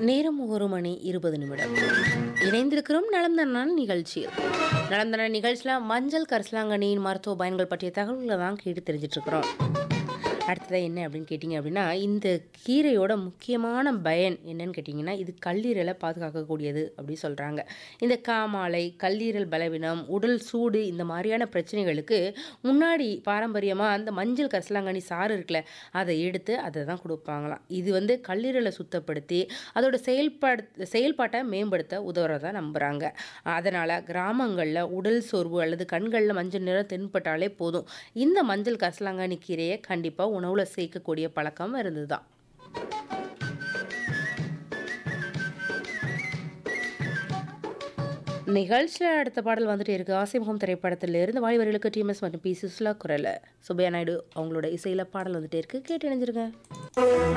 நேரம் ஒரு மணி இருபது நிமிடம் இணைந்திருக்கிறோம் நலந்தனான் நிகழ்ச்சியில் நலந்தன நிகழ்ச்சியில் மஞ்சள் கரிசலாங்கண்ணியின் மருத்துவ பயன்கள் பற்றிய தகவல்களை தான் கேட்டு தெரிஞ்சிட்டு இருக்கிறோம் அடுத்ததாக என்ன அப்படின்னு கேட்டிங்க அப்படின்னா இந்த கீரையோட முக்கியமான பயன் என்னன்னு கேட்டிங்கன்னா இது கல்லீரலை பாதுகாக்கக்கூடியது அப்படின்னு சொல்கிறாங்க இந்த காமாலை கல்லீரல் பலவீனம் உடல் சூடு இந்த மாதிரியான பிரச்சனைகளுக்கு முன்னாடி பாரம்பரியமாக அந்த மஞ்சள் கரிசலாங்கண்ணி சாறு இருக்குல்ல அதை எடுத்து அதை தான் கொடுப்பாங்களாம் இது வந்து கல்லீரலை சுத்தப்படுத்தி அதோட செயல்பட செயல்பாட்டை மேம்படுத்த உதவுறதா நம்புகிறாங்க அதனால் கிராமங்களில் உடல் சோர்வு அல்லது கண்களில் மஞ்சள் நிறம் தென்பட்டாலே போதும் இந்த மஞ்சள் கரிசலாங்கண்ணி கீரையை கண்டிப்பாக உணவில் சேர்க்கக்கூடிய பழக்கம் இருந்தது தான் நிகழ்ச்சியில் அடுத்த பாடல் வந்துட்டு இருக்கு ஆசிமுகம் திரைப்படத்தில் இருந்து வாலிபர்களுக்கு டிஎம்எஸ் மற்றும் பி சுஸ்லா குரல் சுபையா நாயுடு அவங்களோட இசையில் பாடல் வந்துட்டே இருக்கு கேட்டு இணைஞ்சிருங்க